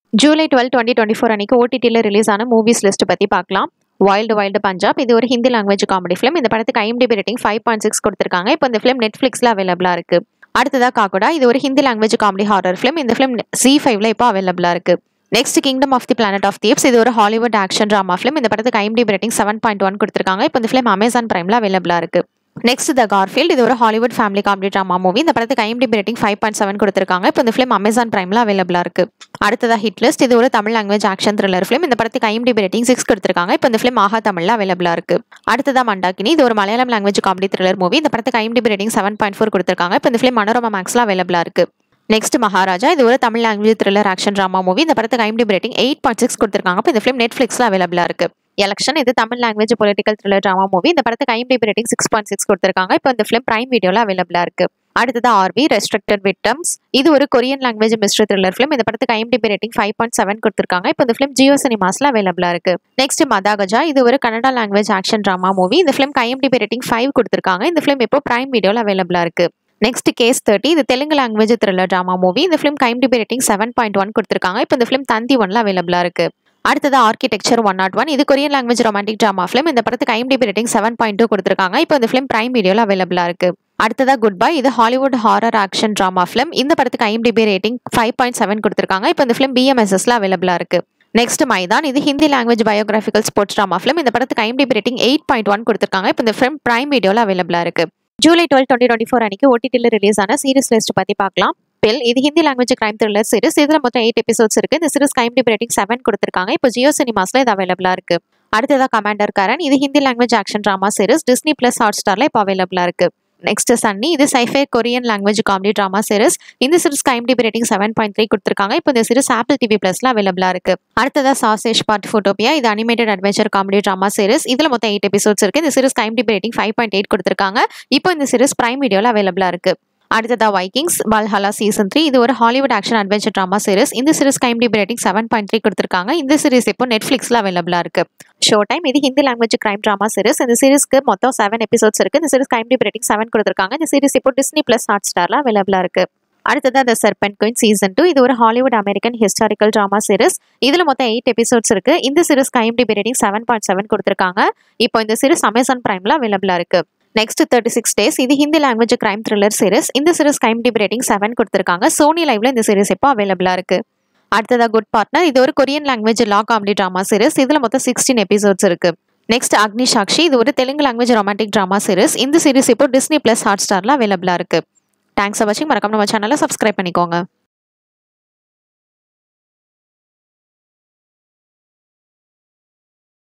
July twelve twenty twenty four அன்னைக்கு ஓடிடியில் release ஆன மூவிஸ் லிஸ்ட் பற்றி பார்க்கலாம் வைல்டு வைல்டு பஞ்சாப் இது ஒரு ஹிந்தி லாங்குவேஜ் காமெடி ஃபிலிம் இந்த படத்துக்கு IMDb rating five point six கொடுத்துருக்காங்க இப்போ இந்த ஃபிலிம் நெட்ஃப்ளிக்ஸில் அவைலபிளாக இருக்குது அடுத்ததாக காக்குடா இது ஒரு Hindi language comedy horror film இந்த ஃபிலிம் சி ஃபைவ்ல இப்போ அவைலபிளாக இருக்குது next kingdom of the planet of the apes இது ஒரு ஹாலிவுட் ஆக்ஷன் ட்ராமா ஃபிலிம் இந்த படத்துக்கு IMDb rating seven point one கொடுத்துருக்காங்க இப்போ இந்த ஃபிலிம் அமேசான் பிரைமில் அவைலபிளாக இருக்குது நெக்ஸ்ட் த கார்ஃபீல்ட் இது ஒரு Hollywood family comedy drama movie இந்த படத்துக்கு IMDb rating five point seven கொடுத்துருக்காங்க இப்போ இந்த ஃபிலிம் அமேசான் பிரைமில் அவைலபிளாக இருக்கு அடுத்ததாக ஹிட் லிஸ்ட் இது ஒரு Tamil language action thriller film இந்த படத்துக்கு ஐஎம்டிபி ரேட்டிங் சிக்ஸ் கொடுத்துருக்காங்க இப்போ இந்த ஃபிலிம் ஆஹா தமிழில் அவைலபிளாக இருக்கு அடுத்ததாக மண்டாக்கினி இது ஒரு Malayalam language comedy thriller movie இந்த படத்துக்கு IMDb rating seven point four கொடுத்துருக்காங்க இப்போ இந்த ஃபிலிம் மனோரமா மேக்ஸில் அவைலபிளாக இருக்கு நெக்ஸ்ட் மகாராஜா இது ஒரு Tamil language thriller action drama movie இந்த படத்துக்கு IMDb rating eight point six கொடுத்துருக்காங்க இப்போ இந்த ஃபிலிம் நெட்ஃப்ளிக்ஸில் அவைலபிளாக இருக்கு எலெக்ஷன் இது Tamil language political thriller drama movie இந்த படத்துக்கு IMDb rating six point six கொடுத்துருக்காங்க இப்போ இந்த ஃபிலிம் பிரைம் வீடியோவில் அவைலபிளாக இருக்கு அடுத்தது ஆர்பி ரெஸ்ட்ரிக்டட் விக்டம்ஸ் இது ஒரு Korean language mystery thriller film இந்த படத்துக்கு IMDb rating five point seven கொடுத்துருக்காங்க இப்போ இந்த ஃபிலிம் ஜியோ சினிமாஸ்ல அவைலபிளாக இருக்கு நெக்ஸ்ட் மதாகஜா இது ஒரு Kannada language action drama movie இந்த ஃபிலிம் ஐஎம்டிபி ரேட்டிங் ஃபைவ் கொடுத்துருக்காங்க இந்த ஃபிலிம் இப்போ பிரைம் வீடியோவில் அவைலபிளாக இருக்கு நெக்ஸ்ட் கேஸ் தேர்ட்டி இது Telugu language thriller drama movie இந்த film IMDb rating seven point one கொடுத்துருக்காங்க இப்போ இந்த ஃபிலிம் தந்தி ஒன்ல அவைலபிளாக இருக்கு அடுத்தது ஆர்கிடெக்சர் ஒன் நாட் ஒன் இது Korean language romantic drama film இந்த படத்துக்கு IMDb rating seven point two கொடுத்துருக்காங்க இப்போ இந்த ஃபிலிம் பிரைம் வீடியோவில் அவைலபிளாக இருக்கு அடுத்ததா குட் பை இது Hollywood horror action drama film இந்த படத்துக்கு IMDb rating five point seven கொடுத்துருக்காங்க இப்போ இந்த ஃபிலிம் பிஎம்எஸ்எஸ்ல அவைலபிளாக இருக்கு நெக்ஸ்ட் மைதான் இது Hindi language biographical sports drama film இந்த படத்துக்கு IMDb rating eight point one கொடுத்துருக்காங்க இப்போ இந்த ஃபிலிம் பிரைம் வீடியோவில் அவைலபிளாக இருக்கு July twelve twenty twenty four அன்னைக்கு ஓடிடியில் ரிலீஸ் ஆன சீரிஸ் லிஸ்ட் பற்றி பார்க்கலாம் பில் இது Hindi language crime thriller series இதில் மொத்தம் எயிட் எபிசோட்ஸ் இருக்கு இந்த சீரிஸ் கைம் ரேட்டிங் செவன் கொடுத்துருக்காங்க இப்போ ஜியோ சினிமாஸ்ல இது அவைலபிளா இருக்கு அடுத்ததாக கமாண்டர் கரண் இது Hindi language action drama series Disney plus ஹாட் ஸ்டார்ல இப்போ அவைலபிளா இருக்கு நெக்ஸ்ட் சன்னி இது sci fi Korean language comedy drama series இந்த series IMDb rating seven point three கொடுத்துருக்காங்க இப்போ இந்த சீரிஸ் ஆப்பிள் டிவி பிளஸ்ல அவைலபிளா இருக்கு அடுத்ததா சாசேஷ் பார்ட் ஃபோட்டோபியா இது animated adventure comedy drama series இதுல மொத்தம் எயிட் எபிசோட்ஸ் இருக்கு இந்த series IMDb rating five point eight கொடுத்துருக்காங்க இப்போ இந்த சீரிஸ் பிரைம் வீடியோல அவைலபிளா இருக்கு அடுத்ததா வைக்கிங்ஸ் வல்ஹலா சீசன் த்ரீ இது ஒரு Hollywood action adventure drama series இந்த series IMDb rating seven point three கொடுத்துருக்காங்க இந்த சீரிஸ் இப்போ நெட்ஃபிளிக்ஸ்ல அவைலபிளா இருக்கு ஷோ டைம் இது Hindi language crime drama series இந்த சீரிஸ்க்கு மொத்தம் செவன் எபிசோட்ஸ் இருக்கு இந்த சீரிஸ் கைம்டிபி ரேட்டிங் செவன் கொடுத்துருக்காங்க இந்த சீரிஸ் இப்போ டிஸ்னி பிளஸ் ஹாட் ஸ்டார்ல அவைலபிளா இருக்கு அடுத்தது the serpent queen season two இது ஒரு Hollywood American historical drama series இதுல மொத்தம் எயிட் எபிசோட்ஸ் இருக்கு இந்த series IMDb rating seven point seven கொடுத்துருக்காங்க இப்போ இந்த சீரிஸ் அமேசான் பிரைம்ல அவைலபிளா இருக்கு நெக்ஸ்ட் தேர்ட்டி சிக்ஸ் டேஸ் இது Hindi language crime thriller series இந்த series IMDb rating seven கொடுத்துருக்காங்க சோனி லைவ்ல இந்த சீரிஸ் இப்போ அவைலபிளா இருக்கு அடுத்ததா குட் பார்ட்னர் இது ஒரு Korean language law comedy drama series இதுல மொத்தம் சிக்ஸ்டீன் எபிசோட்ஸ் இருக்கு நெக்ஸ்ட் அக்னி சாக்ஷி இது ஒரு Telugu language romantic drama series இந்த சீரிஸ் இப்போ டிஸ்னி பிளஸ் ஹாட் ஸ்டார்ல அவைலபிளா இருக்கு தேங்க்ஸ் ஃபார் வாட்சிங் மறக்காம நம்ம சேனலை சப்ஸ்கிரைப் பண்ணிக்கோங்க